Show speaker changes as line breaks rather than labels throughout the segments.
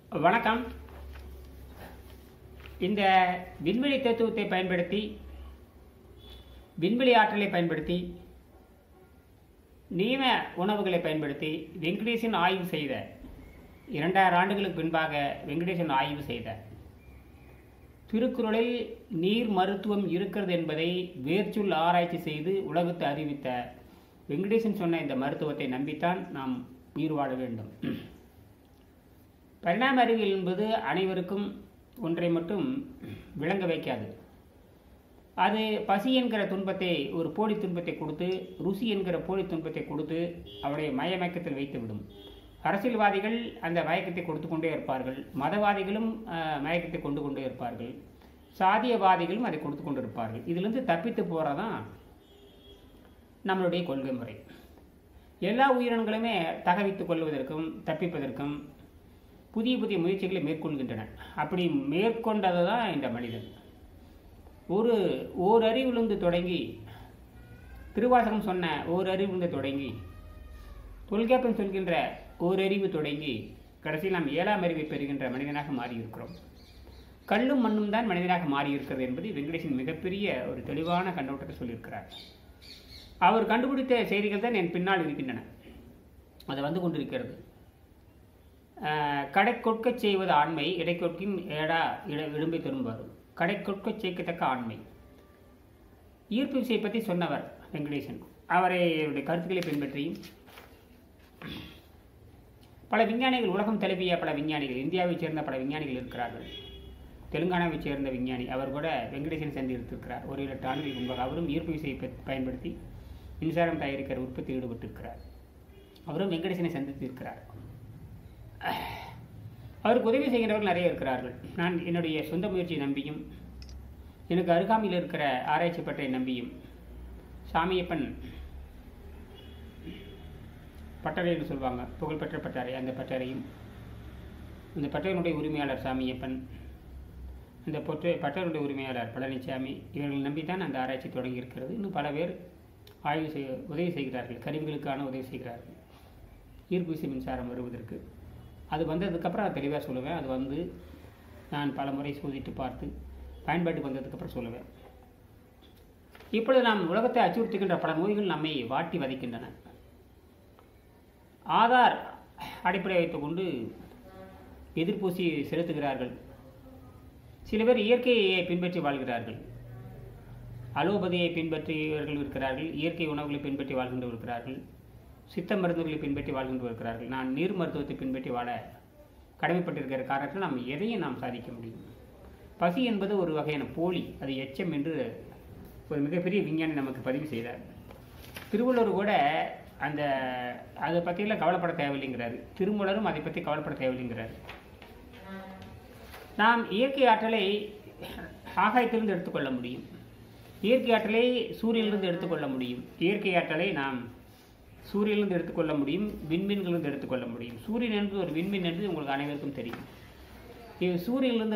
வணக்கம் இந்த விண்வெளி தத்துவத்தை பயன்படுத்தி விண்வெளி ஆற்றலை பயன்படுத்தி நீம உணவுகளை பயன்படுத்தி வெங்கடேசன் ஆய்வு செய்த இரண்டாயிரம் ஆண்டுகளுக்கு பின்பாக வெங்கடேசன் ஆய்வு செய்த திருக்குறளில் நீர் மருத்துவம் இருக்கிறது என்பதை வேர்ச்சொல் ஆராய்ச்சி செய்து உலகத்தை அறிவித்த வெங்கடேசன் சொன்ன இந்த மருத்துவத்தை நம்பித்தான் நாம் உயிர் வாழ வேண்டும் பரிணாம அறிவியல் என்பது அனைவருக்கும் ஒன்றை மட்டும் விளங்க வைக்காது அது பசி என்கிற துன்பத்தை ஒரு போலி துன்பத்தை கொடுத்து ருசி என்கிற போலி துன்பத்தை கொடுத்து அவருடைய மயமயக்கத்தில் வைத்துவிடும் அரசியல்வாதிகள் அந்த மயக்கத்தை கொடுத்து கொண்டே இருப்பார்கள் மதவாதிகளும் அஹ், மயக்கத்தை கொண்டு கொண்டே இருப்பார்கள் சாதியவாதிகளும் அதை கொடுத்து கொண்டு இருப்பார்கள் இதிலிருந்து தப்பித்து போகிறதான் நம்மளுடைய கொள்கை முறை எல்லா உயிரினங்களுமே தகவித்துக் கொள்வதற்கும் தப்பிப்பதற்கும் புதிய புதிய முயற்சிகளை மேற்கொள்கின்றன அப்படி மேற்கொண்டது தான் இந்த மனிதன் ஒரு ஓர் அறிவிலிருந்து தொடங்கி திருவாசகம் சொன்ன ஓர் அறிவிலிருந்து தொடங்கி தொல்காப்பியம் சொல்கின்ற ஓரறிவு தொடங்கி கடைசியில் நாம் ஏழாம் அறிவை பெறுகின்ற மனிதனாக மாறியிருக்கிறோம் கல்லும் மண்ணும் தான் மனிதனாக மாறியிருக்கிறது என்பது வெங்கடேசன் மிகப்பெரிய ஒரு தெளிவான கண்ணோட்டத்தை சொல்லியிருக்கிறார் அவர் கண்டுபிடித்த செய்திகள் தான் என் பின்னால் இருக்கின்றன அது வந்து கொண்டிருக்கிறது ஆஹ், கடை கொட்கச் செய்வது ஆண்மை இடை கொட்கின் ஏடா இட விடும்பை திரும்பார் கடை கொட்கச் சேர்க்கத்தக்க ஆண்மை ஈர்ப்பு விசையை பற்றி சொன்னவர் வெங்கடேசன் அவரை அவருடைய கருத்துக்களை பின்பற்றியும் பல விஞ்ஞானிகள் உலகம் தழுவிய பல விஞ்ஞானிகள் இந்தியாவைச் சேர்ந்த பல விஞ்ஞானிகள் இருக்கிறார்கள் தெலுங்கானாவைச் சேர்ந்த விஞ்ஞானி அவர் கூட வெங்கடேசன் சந்தித்திருக்கிறார் ஒரு எட்டு ஆண்டுகளுக்கு முன்பாக அவரும் ஈர்ப்பு விசையை ப- பயன்படுத்தி மின்சாரம் தயாரிக்கிற உற்பத்தி ஈடுபட்டிருக்கிறார் அவரும் வெங்கடேசனை சந்தித்திருக்கிறார் அவருக்கு உதவி செய்கிறவர்கள் நிறைய இருக்கிறார்கள் நான் என்னுடைய சொந்த முயற்சியை நம்பியும் எனக்கு அருகாமையில் இருக்கிற ஆராய்ச்சி பற்றை நம்பியும் சாமியப்பன் பட்டறை என்று சொல்லுவாங்க புகழ்பெற்ற பட்டறை அந்த பட்டறையும் இந்த பட்டறையினுடைய உரிமையாளர் சாமியப்பன் இந்த பொற்றை பட்டறையுடைய உரிமையாளர் பழனிசாமி இவர்கள் நம்பித்தான் அந்த ஆராய்ச்சி தொடங்கி இருக்கிறது இன்னும் பல பேர் ஆய்வு செய்ய உதவி செய்கிறார்கள் கருவிகளுக்கான உதவி செய்கிறார்கள் ஈர்ப்பு விசை மின்சாரம் வருவதற்கு அது வந்ததுக்கப்புறம் நான் தெளிவாக சொல்லுவேன் அது வந்து நான் பல முறை சோதித்து பார்த்து பயன்பாட்டுக்கு வந்ததுக்கப்புறம் சொல்லுவேன் இப்பொழுது நாம் உலகத்தை அச்சுறுத்துகின்ற பல நோய்கள் நம்மை வாட்டி வதைக்கின்றன ஆதார் அடிப்படையை வைத்துக்கொண்டு எதிர்ப்பூசி செலுத்துகிறார்கள் சில பேர் இயற்கையை பின்பற்றி வாழ்கிறார்கள் அலோபதியை பின்பற்றியவர்கள் இருக்கிறார்கள் இயற்கை உணவுகளை பின்பற்றி வாழ்கின்றவர் இருக்கிறார்கள் சித்த மருந்துகளை பின்பற்றி வாழ்கின்றவர் இருக்கிறார்கள் நான் நீர் மருத்துவத்தை பின்பற்றி வாழ கடமைப்பட்டிருக்கிற காரணத்தில் நாம் எதையும் நாம் சாதிக்க முடியும் பசி என்பது ஒரு வகையான போலி அது எச்சம் என்று ஒரு மிகப்பெரிய விஞ்ஞானி நமக்கு பதிவு செய்தார் திருவள்ளுவர் கூட அந்த அதை பற்றியெல்லாம் கவலைப்பட தேவையில்லைங்கிறாரு திருமூலரும் அதை பற்றி கவலைப்பட தேவையில்லைங்கிறாரு நாம் இயற்கை ஆற்றலை ஆகாயத்திலிருந்து எடுத்துக்கொள்ள முடியும் இயற்கை ஆற்றலை சூரியனிலிருந்து எடுத்துக்கொள்ள முடியும் இயற்கை ஆற்றலை நாம் சூரியனிலிருந்து எடுத்துக்கொள்ள முடியும் விண்மீன்களிலிருந்து எடுத்துக்கொள்ள முடியும் சூரியன் என்பது ஒரு விண்மீன் என்று உங்களுக்கு அனைவருக்கும் தெரியும் இது சூரியனிலிருந்து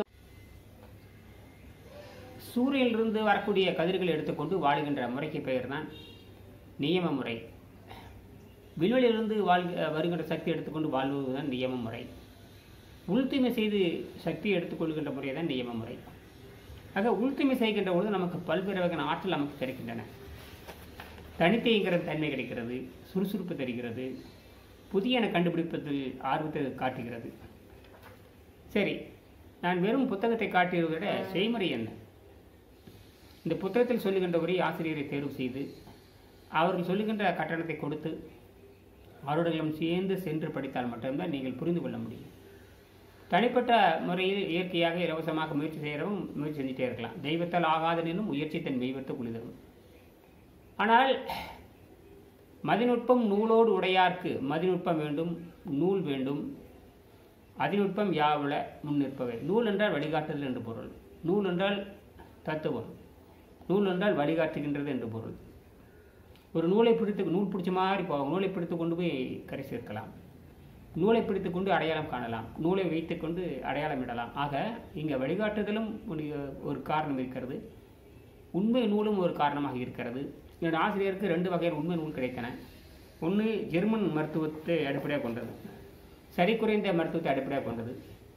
சூரியனிலிருந்து வரக்கூடிய கதிர்களை எடுத்துக்கொண்டு வாழுகின்ற முறைக்கு பெயர் தான் நியம முறை விண்வெளியிலிருந்து வாழ் வருகின்ற சக்தி எடுத்துக்கொண்டு வாழ்வது தான் நியம முறை உள்தூய்மை செய்து சக்தியை எடுத்துக்கொள்கின்ற முறை தான் நியம முறை ஆக உள்தூய்மை செய்கின்ற பொழுது நமக்கு பல்வேறு வகையான ஆற்றல் நமக்கு கிடைக்கின்றன தனித்தைங்கிற தன்மை கிடைக்கிறது சுறுசுறுப்பு தருகிறது புதியன கண்டுபிடிப்பதில் ஆர்வத்தை காட்டுகிறது சரி நான் வெறும் புத்தகத்தை காட்டியதை விட செய்முறை என்ன இந்த புத்தகத்தில் சொல்லுகின்ற ஒரே ஆசிரியரை தேர்வு செய்து அவர்கள் சொல்லுகின்ற கட்டணத்தை கொடுத்து அவர்களிடம் சேர்ந்து சென்று படித்தால் மட்டும்தான் நீங்கள் புரிந்து கொள்ள முடியும் தனிப்பட்ட முறையில் இயற்கையாக இலவசமாக முயற்சி செய்கிறவங்க முயற்சி செஞ்சுட்டே இருக்கலாம் தெய்வத்தால் ஆகாதனும் முயற்சி தன் மெய்வத்து குளிதரும் ஆனால் மதிநுட்பம் நூலோடு உடையார்க்கு மதிநுட்பம் வேண்டும் நூல் வேண்டும் அதிநுட்பம் யாவுல முன்னிற்பவை நூல் என்றால் வழிகாட்டுதல் என்று பொருள் நூல் என்றால் தத்துவம் நூல் என்றால் வழிகாட்டுகின்றது என்று பொருள் ஒரு நூலை பிடித்து நூல் பிடிச்ச மாதிரி போகும் நூலை பிடித்து கொண்டு போய் கரை சேர்க்கலாம் நூலை பிடித்து கொண்டு அடையாளம் காணலாம் நூலை வைத்துக்கொண்டு அடையாளம் இடலாம் ஆக இங்கே வழிகாட்டுதலும் ஒரு ஒரு காரணம் இருக்கிறது உண்மை நூலும் ஒரு காரணமாக இருக்கிறது என்னோட ஆசிரியருக்கு ரெண்டு வகையான உண்மை நூல் கிடைத்தன ஒன்று ஜெர்மன் மருத்துவத்தை அடிப்படையாக கொண்டது சரி குறைந்த மருத்துவத்தை அடிப்படையாக கொண்டது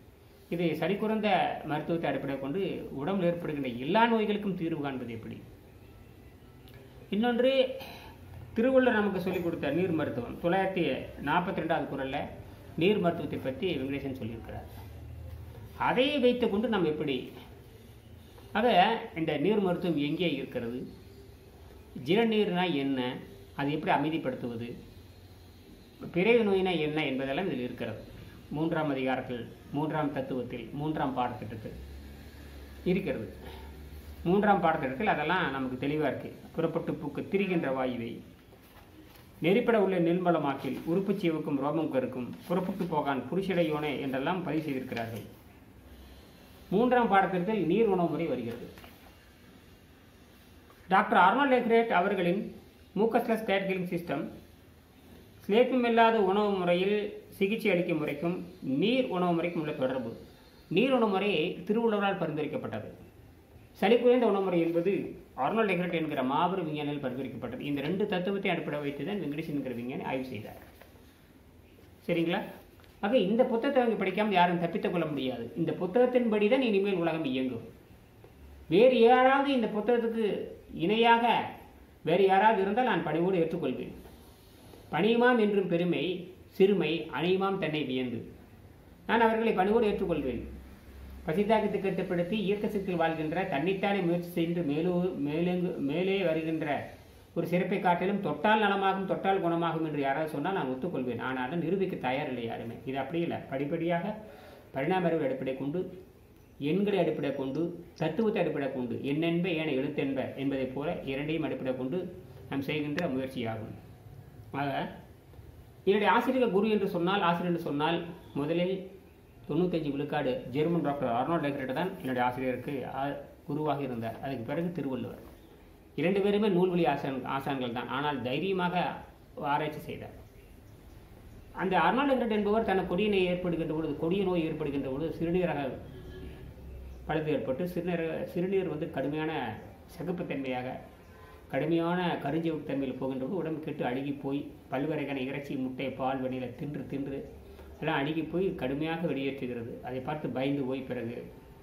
இது சரி குறைந்த மருத்துவத்தை அடிப்படையாக கொண்டு உடம்பில் ஏற்படுகின்ற எல்லா நோய்களுக்கும் தீர்வு காண்பது எப்படி இன்னொன்று திருவள்ளுவர் நமக்கு சொல்லிக் கொடுத்த நீர் மருத்துவம் தொள்ளாயிரத்தி நாற்பத்தி ரெண்டாவது குரலில் நீர் மருத்துவத்தை பற்றி வெங்கடேசன் சொல்லியிருக்கிறார் அதை வைத்துக்கொண்டு நாம் எப்படி ஆக இந்த நீர் மருத்துவம் எங்கே இருக்கிறது ஜிரநீர்னா என்ன அது எப்படி அமைதிப்படுத்துவது பிறவி நோயினா என்ன என்பதெல்லாம் இதில் இருக்கிறது மூன்றாம் அதிகாரத்தில் மூன்றாம் தத்துவத்தில் மூன்றாம் பாடத்திட்டத்தில் இருக்கிறது மூன்றாம் பாடத்திட்டத்தில் அதெல்லாம் நமக்கு தெளிவாக இருக்கு புறப்பட்டு பூக்கு திரிகின்ற வாயுவை நெறிப்பட உள்ள நிர்மலமாக்கில் உறுப்புச் சீவுக்கும் ரோமம் கருக்கும் புறப்பட்டு போகான் புருஷடையோனே என்றெல்லாம் பதிவு செய்திருக்கிறார்கள் மூன்றாம் பாடத்திட்டத்தில் நீர் உணவு முறை வருகிறது டாக்டர் அர்னால்ட் எக்ரேட் அவர்களின் மூக்கஸ்லஸ் கேட்கிலிங் சிஸ்டம் ஸ்லேப்பம் இல்லாத உணவு முறையில் சிகிச்சை அளிக்கும் முறைக்கும் நீர் உணவு முறைக்கும் உள்ள தொடர்பு நீர் உணவு முறை திருவள்ளுவரால் பரிந்துரைக்கப்பட்டது சளி குறைந்த உணவு முறை என்பது அர்னால்ட் எக்ரேட் என்கிற மாபெரும் விஞ்ஞானியில் பரிந்துரைக்கப்பட்டது இந்த ரெண்டு தத்துவத்தை அடிப்படை வைத்து தான் வெங்கடேசன் என்கிற விஞ்ஞானி ஆய்வு செய்தார் சரிங்களா ஆக இந்த புத்தகத்தை அவங்க படிக்காமல் யாரும் தப்பித்துக் கொள்ள முடியாது இந்த புத்தகத்தின்படி தான் இனிமேல் உலகம் இயங்கும் வேறு யாராவது இந்த புத்தகத்துக்கு இணையாக வேறு யாராவது இருந்தால் நான் பணிவோடு ஏற்றுக்கொள்வேன் பணியுமாம் என்றும் பெருமை சிறுமை அணியுமாம் தன்னை வியந்து நான் அவர்களை பணிவோடு ஏற்றுக்கொள்வேன் பசித்தாக்கத்தை கட்டுப்படுத்தி இயக்க சக்தியில் வாழ்கின்ற தன்னைத்தானே முயற்சி செய்து மேலோ மேலெங்கு மேலே வருகின்ற ஒரு சிறப்பை காட்டிலும் தொட்டால் நலமாகும் தொட்டால் குணமாகும் என்று யாராவது சொன்னால் நான் ஒத்துக்கொள்வேன் ஆனால் அதை நிரூபிக்க தயாரில்லை யாருமே இது அப்படி இல்லை படிப்படியாக பரிணாம அறிவு அடிப்படை கொண்டு எண்களை அடிப்படை கொண்டு தத்துவத்தை அடிப்படை கொண்டு என்னென்ப ஏன எழுத்தென்ப என்பதைப் போல இரண்டையும் அடிப்படை கொண்டு நாம் செய்கின்ற முயற்சியாகும் ஆக என்னுடைய ஆசிரியர் குரு என்று சொன்னால் ஆசிரியர் என்று சொன்னால் முதலில் தொண்ணூத்தஞ்சு விழுக்காடு ஜெர்மன் டாக்டர் அர்னால்ட் டெக்ரேட் தான் என்னுடைய ஆசிரியருக்கு ஆ- குருவாக இருந்தார் அதுக்கு பிறகு திருவள்ளுவர் இரண்டு பேருமே நூல்வழி ஆசான் ஆசான்கள் தான் ஆனால் தைரியமாக ஆராய்ச்சி செய்தார் அந்த அர்னால்ட் டெக்ரேட் என்பவர் தனக்கு கொடிய நோய் ஏற்படுகின்ற பொழுது கொடிய நோய் ஏற்படுகின்ற பொழுது சிறுநீரக பழுது ஏற்பட்டு சிறுநீரக சிறுநீர் வந்து கடுமையான சகிப்புத்தன்மையாக கடுமையான கருஞ்சிவப்பு தன்மையில் போகின்ற போது உடம்பு கெட்டு அழுகி போய் பல்வரைக்கான இறைச்சி முட்டை பால் வெண்ணில தின்று தின்று எல்லாம் அழுகி போய் கடுமையாக வெளியேற்றுகிறது அதை பார்த்து பயந்து போய் பிறகு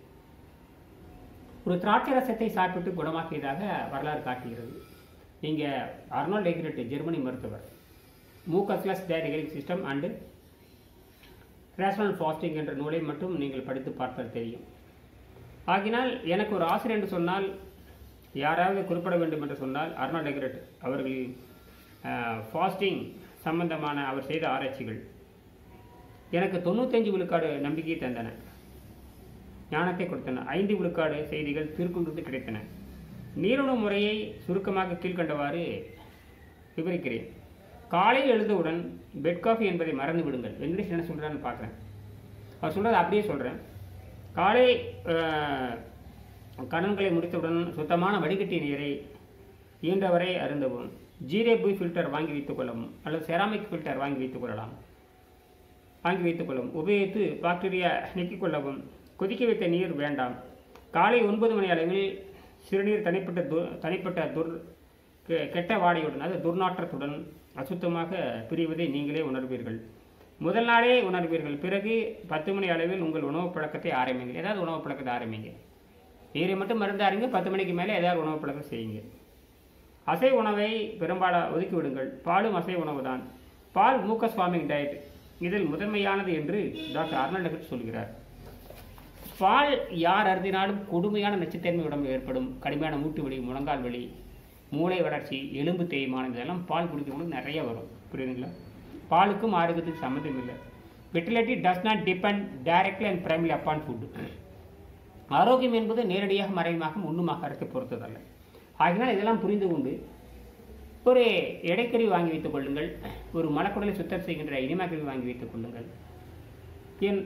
ஒரு திராட்சை ரசத்தை சாப்பிட்டு குணமாக்கியதாக வரலாறு காட்டுகிறது நீங்கள் அர்னால்ட் எக்ரெட் ஜெர்மனி மருத்துவர் மூக்கஸ்லஸ் டயரிகரிங் சிஸ்டம் அண்டு ரேஷனல் ஃபாஸ்டிங் என்ற நூலை மட்டும் நீங்கள் படித்து பார்த்தால் தெரியும் ஆகினால் எனக்கு ஒரு ஆசிரியர் என்று சொன்னால் யாராவது குறிப்பிட வேண்டும் என்று சொன்னால் அர்னால்ட் எக்ரெட் அவர்கள் ஃபாஸ்டிங் சம்பந்தமான அவர் செய்த ஆராய்ச்சிகள் எனக்கு தொண்ணூத்தஞ்சு விழுக்காடு நம்பிக்கையை தந்தன ஞானத்தை கொடுத்தன ஐந்து விழுக்காடு செய்திகள் திருக்குன்றுக்கு கிடைத்தன நீருணவு முறையை சுருக்கமாக கீழ்க்கண்டவாறு விவரிக்கிறேன் காலையில் எழுந்தவுடன் பெட் காஃபி என்பதை மறந்து விடுங்கள் வெங்கடேஷ் என்ன சொல்கிறான்னு பார்க்குறேன் அவர் சொல்கிறத அப்படியே சொல்கிறேன் காலை அஹ், கடன்களை முடித்தவுடன் சுத்தமான வடிகட்டிய நீரை இயன்றவரை அருந்தவும் ஜீரே புய் ஃபில்டர் வாங்கி வைத்துக் கொள்ளவும் அல்லது செராமிக் ஃபில்டர் வாங்கி வைத்துக் கொள்ளலாம் வாங்கி வைத்துக் கொள்ளவும் உபயோகித்து பாக்டீரியா நீக்கிக் கொள்ளவும் கொதிக்க வைத்த நீர் வேண்டாம் காலை ஒன்பது மணி அளவில் சிறுநீர் தனிப்பட்ட து தனிப்பட்ட துர் கெ- கெட்ட வாடையுடன் அதாவது துர்நாற்றத்துடன் அசுத்தமாக பிரிவதை நீங்களே உணர்வீர்கள் முதல் நாளே உணர்வீர்கள் பிறகு பத்து மணி அளவில் உங்கள் உணவு பழக்கத்தை ஆரம்பிங்க ஏதாவது உணவு பழக்கத்தை ஆரம்பிங்க நீரை மட்டும் மருந்தாருங்க பத்து மணிக்கு மேலே ஏதாவது உணவு பழக்கம் செய்யுங்க அசை உணவை பெரும்பாலும் ஒதுக்கி விடுங்கள் பாலும் அசை உணவு தான் பால் மூக்கஸ் ஃபார்மிங் டயட் இதில் முதன்மையானது என்று டாக்டர் அர்னால்ட் சொல்கிறார் பால் யார் அருந்தினாலும் கொடுமையான நச்சுத்தன்மை உடம்பு ஏற்படும் கடுமையான மூட்டு வலி முழங்கால் வலி மூளை வளர்ச்சி எலும்பு தேய்மானம் இதெல்லாம் பால் குடிக்கும்போது நிறைய வரும் புரியுதுங்களா பாலுக்கும் ஆரோக்கியத்துக்கும் சம்மந்தம் இல்லை fertility does not depend directly and primary upon food ஆரோக்கியம் என்பது நேரடியாக மறைமுகமாக உண்ணும் ஆகாரத்தை பொறுத்ததல்ல ஆகினால் இதெல்லாம் புரிந்து கொண்டு ஒரு எடைக்கறி வாங்கி வைத்துக் கொள்ளுங்கள் ஒரு மலக்குடலை சுத்தம் செய்கின்ற இனிமாக்கறி வாங்கி வைத்துக் கொள்ளுங்கள் என்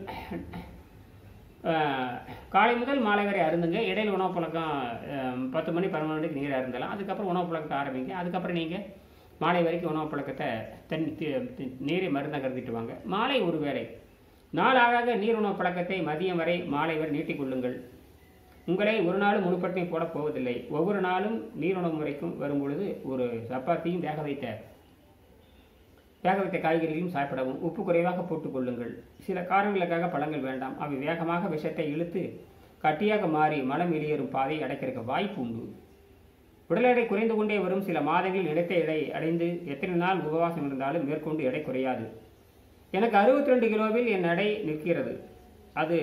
அஹ், காலை முதல் மாலை வரை அருந்துங்க இடையில உணவு பழக்கம் அஹ், பத்து மணி பதினொன்று மணிக்கு நீர் அருந்தலாம் அதுக்கப்புறம் உணவு பழக்கத்தை ஆரம்பிங்க அதுக்கப்புறம் நீங்கள் மாலை வரைக்கும் உணவு பழக்கத்தை தண்ணி தி- தி- நீரை மருந்தாக கருதிட்டு வாங்க மாலை ஒரு வேளை நாளாக நீர் உணவு பழக்கத்தை மதியம் வரை மாலை வரை நீட்டிக் கொள்ளுங்கள் உங்களை ஒரு நாளும் முழுப்பட்டினி போட போவதில்லை ஒவ்வொரு நாளும் நீர் உணவு முறைக்கும் வரும்பொழுது ஒரு சப்பாத்தியும் வேக வைத்த வேக வைத்த காய்கறிகளும் சாப்பிடவும் உப்பு குறைவாக போட்டுக் கொள்ளுங்கள் சில காரணங்களுக்காக பழங்கள் வேண்டாம் அவை வேகமாக விஷத்தை இழுத்து கட்டியாக மாறி மலம் வெளியேறும் பாதை அடைக்கிறதுக்கு வாய்ப்பு உண்டு உடல் எடை குறைந்து கொண்டே வரும் சில மாதங்களில் நினைத்த எடை அடைந்து எத்தனை நாள் உபவாசம் இருந்தாலும் மேற்கொண்டு எடை குறையாது எனக்கு 62 ரெண்டு கிலோவில் என் எடை நிற்கிறது அது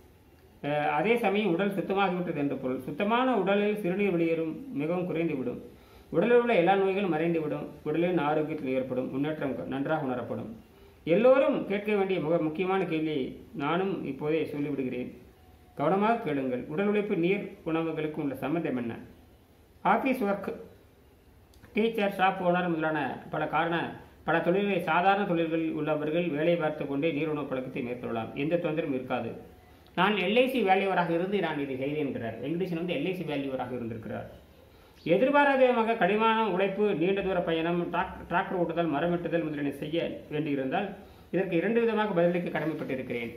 அஹ், அதே சமயம் உடல் சுத்தமாகிவிட்டது என்று பொருள் சுத்தமான உடலில் சிறுநீர் வெளியேறும் மிகவும் குறைந்துவிடும் உடலில் உள்ள எல்லா நோய்களும் மறைந்துவிடும் உடலின் ஆரோக்கியத்தில் ஏற்படும் முன்னேற்றம் நன்றாக உணரப்படும் எல்லோரும் கேட்க வேண்டிய மிக முக்கியமான கேள்வியை நானும் இப்போதே சொல்லிவிடுகிறேன் கவனமாக கேளுங்கள் உடல் உழைப்பு நீர் உணவுகளுக்கும் உள்ள சம்மந்தம் என்ன office work teacher shop owner முதலான பல காரண பல தொழில்களை சாதாரண தொழில்களில் உள்ளவர்கள் வேலை பார்த்து கொண்டே நீருணவு பழக்கத்தை மேற்கொள்ளலாம் எந்த தொந்தரவும் இருக்காது நான் எல்ஐசி வேல்யூவராக இருந்து நான் இதை செய்தேன் என்கிறார் வெங்கடேசன் வந்து எல்ஐசி வேல்யூவராக இருந்திருக்கிறார் எதிர்பாராத விதமாக கடினமான உழைப்பு நீண்ட தூர பயணம் டிராக்- டிராக்டர் ஓட்டுதல் மரம் வெட்டுதல் முதலியன செய்ய வேண்டியிருந்தால் இதற்கு இரண்டு விதமாக பதிலளிக்க கடமைப்பட்டிருக்கிறேன்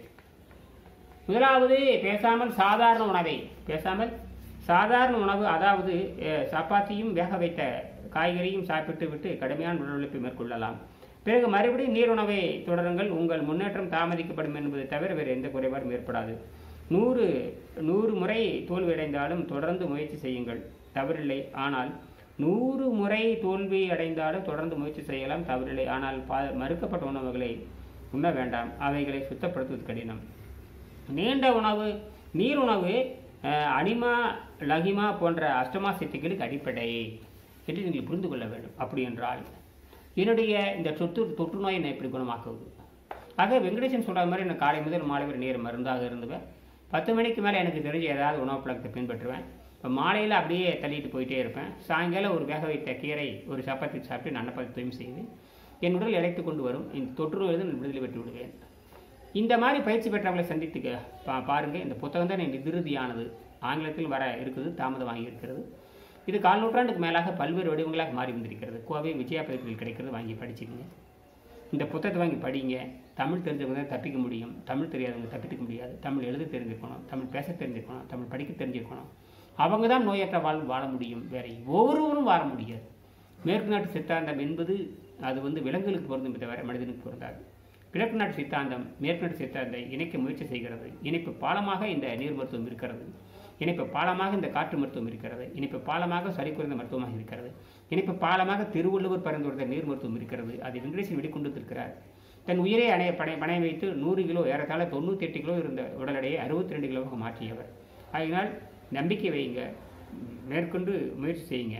முதலாவது பேசாமல் சாதாரண உணவை பேசாமல் சாதாரண உணவு அதாவது அஹ், சப்பாத்தியும் வேக வைத்த காய்கறியும் சாப்பிட்டு விட்டு கடுமையான உடல் உழைப்பை மேற்கொள்ளலாம் பிறகு மறுபடியும் நீர் உணவை தொடருங்கள் உங்கள் முன்னேற்றம் தாமதிக்கப்படும் என்பதை தவிர வேறு எந்த குறைபாடும் ஏற்படாது நூறு நூறு முறை தோல்வியடைந்தாலும் தொடர்ந்து முயற்சி செய்யுங்கள் தவறில்லை ஆனால் நூறு முறை தோல்வி அடைந்தாலும் தொடர்ந்து முயற்சி செய்யலாம் தவறில்லை ஆனால் பா மறுக்கப்பட்ட உணவுகளை உண்ண வேண்டாம் அவைகளை சுத்தப்படுத்துவது கடினம் நீண்ட உணவு நீர் உணவு அஹ், அனிமா லகிமா போன்ற அஷ்டமா சித்திகளுக்கு அடிப்படை என்று நீங்கள் புரிந்து கொள்ள வேண்டும் அப்படி என்றால் என்னுடைய இந்த தொற்று தொற்று நோயை நான் எப்படி குணமாக்குவது ஆக வெங்கடேசன் சொல்கிற மாதிரி நான் காலை முதல் மாலை வரை நேரம் மருந்தாக இருந்துவேன் பத்து மணிக்கு மேலே எனக்கு தெரிஞ்ச ஏதாவது உணவு பழக்கத்தை பின்பற்றுவேன் இப்போ மாலையில் அப்படியே தள்ளிட்டு போயிட்டே இருப்பேன் சாயங்காலம் ஒரு வேக வைத்த கீரை ஒரு சப்பாத்தி சாப்பிட்டு நான் பத்து தூய்மை செய்வேன் என் உடல் இழைத்து கொண்டு வரும் இந்த தொற்று நோயிலிருந்து நான் விடுதலை பெற்று விடுவேன் இந்த மாதிரி பயிற்சி பெற்றவங்களை சந்தித்துக்க பா பாருங்க இந்த புத்தகம் தான் என் இறுதியானது ஆங்கிலத்தில் வர இருக்குது தாமதமாகி இருக்கிறது இது கால் நூற்றாண்டுக்கு மேலாக பல்வேறு வடிவங்களாக மாறி வந்திருக்கிறது கோவை விஜயா பதிப்பில் கிடைக்கிறது வாங்கி படிச்சுக்கங்க இந்த புத்தகத்தை வாங்கி படிங்க தமிழ் தெரிஞ்சவங்க தான் தப்பிக்க முடியும் தமிழ் தெரியாதவங்க தப்பிக்க முடியாது தமிழ் எழுத தெரிஞ்சிருக்கணும் தமிழ் பேச தெரிஞ்சிருக்கணும் தமிழ் படிக்க தெரிஞ்சிருக்கணும் அவங்க தான் நோயற்ற வாழ்வு வாழ முடியும் வேற ஒவ்வொருவரும் வாழ முடியாது மேற்கு நாட்டு சித்தாந்தம் என்பது அது வந்து விலங்குகளுக்கு பொருந்தும் தவிர மனிதனுக்கு பொருந்தாது கிழக்கு நாட்டு சித்தாந்தம் மேற்கு நாட்டு சித்தாந்தத்தை இணைக்க முயற்சி செய்கிறது இணைப்பு பாலமாக இந்த நீர் மருத்துவம் இருக்கிறது இணைப்பு பாலமாக இந்த காற்று மருத்துவம் இருக்கிறது இணைப்பு பாலமாக சரி குறைந்த மருத்துவமாக இருக்கிறது இணைப்பு பாலமாக திருவள்ளுவர் பரிந்துரைத்த நீர் மருத்துவம் இருக்கிறது அதை வெங்கடேசன் வெளிக்கொண்டிருக்கிறார் தன் உயிரை அணைய படை பணை வைத்து நூறு கிலோ ஏறத்தாழ தொண்ணூற்றி எட்டு கிலோ இருந்த உடல் எடையை அறுபத்தி ரெண்டு கிலோவாக மாற்றியவர் அதனால் நம்பிக்கை வைங்க மேற்கொண்டு முயற்சி செய்யுங்க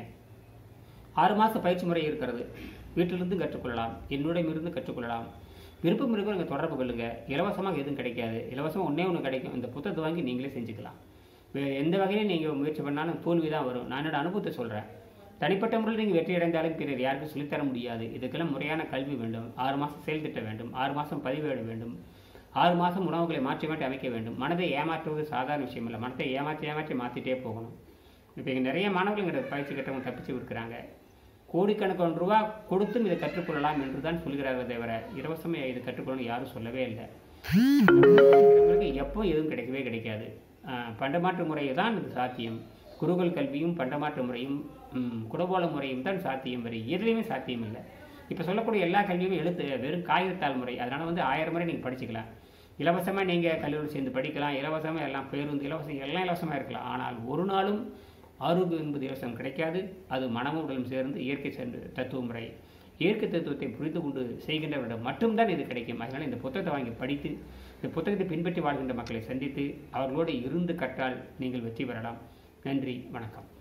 ஆறு மாத பயிற்சி முறை இருக்கிறது வீட்டிலிருந்து கற்றுக்கொள்ளலாம் என்னுடைய இருந்து கற்றுக்கொள்ளலாம் விருப்பம் இருக்கும் நீங்கள் தொடர்பு கொள்ளுங்க இலவசமாக எதுவும் கிடைக்காது இலவசமாக ஒன்றே ஒன்று கிடைக்கும் இந்த புத்தகத்தை வாங்கி நீங்களே செஞ்சுக்கலாம் வேறு எந்த வகையிலும் நீங்கள் முயற்சி பண்ணாலும் தோல்வி தான் வரும் நான் என்னோட அனுபவத்தை சொல்கிறேன் தனிப்பட்ட முறையில் நீங்கள் வெற்றி அடைந்தாலும் பிறர் யாருக்கும் சொல்லித்தர முடியாது இதுக்கெல்லாம் முறையான கல்வி வேண்டும் ஆறு மாதம் செயல் திட்டம் வேண்டும் ஆறு மாதம் பதிவேடு வேண்டும் ஆறு மாதம் உணவுகளை மாற்றி மாற்றி அமைக்க வேண்டும் மனதை ஏமாற்றுவது சாதாரண விஷயம் இல்லை மனதை ஏமாற்றி ஏமாற்றி மாற்றிட்டே போகணும் இப்போ இங்கே நிறைய மாணவர்கள் எங்கிட்ட பயிற்சி கட்டவங்க தப்பிச்சு விடுக்கிறாங்க கோடிக்கணக்கான ரூபா கொடுத்தும் இதை கற்றுக்கொள்ளலாம் என்று தான் சொல்கிறார்கள் தவிர இலவசமாக இதை கற்றுக்கொள்ளணும் யாரும் சொல்லவே இல்லை உங்களுக்கு எப்போ எதுவும் கிடைக்கவே கிடைக்காது ஆஹ் பண்டமாற்று முறையை தான் இது சாத்தியம் குருகுல் கல்வியும் பண்டமாற்று முறையும் ம், குடவோல முறையும் தான் சாத்தியம் வரை எதுலேயுமே சாத்தியம் இல்லை இப்போ சொல்லக்கூடிய எல்லா கல்வியுமே எழுத்து வெறும் காகிதத்தாள் முறை அதனால் வந்து ஆயிரம் முறை நீங்கள் படிச்சுக்கலாம் இலவசமாக நீங்கள் கல்லூரி சேர்ந்து படிக்கலாம் இலவசமாக எல்லாம் பேருந்து இலவசம் எல்லாம் இலவசமாக இருக்கலாம் ஆனால் ஒரு நாளும் ஆரோக்கியம் என்பது இலவசம் கிடைக்காது அது மனமும் உடலும் சேர்ந்து இயற்கை சேர்ந்து தத்துவ முறை இயற்கை தத்துவத்தை புரிந்து கொண்டு செய்கின்றவரிடம் மட்டும்தான் இது கிடைக்கும் அதனால் இந்த புத்தகத்தை வாங்கி படித்து இந்த புத்தகத்தை பின்பற்றி வாழ்கின்ற மக்களை சந்தித்து அவர்களோடு இருந்து கற்றால் நீங்கள் வெற்றி பெறலாம் நன்றி வணக்கம்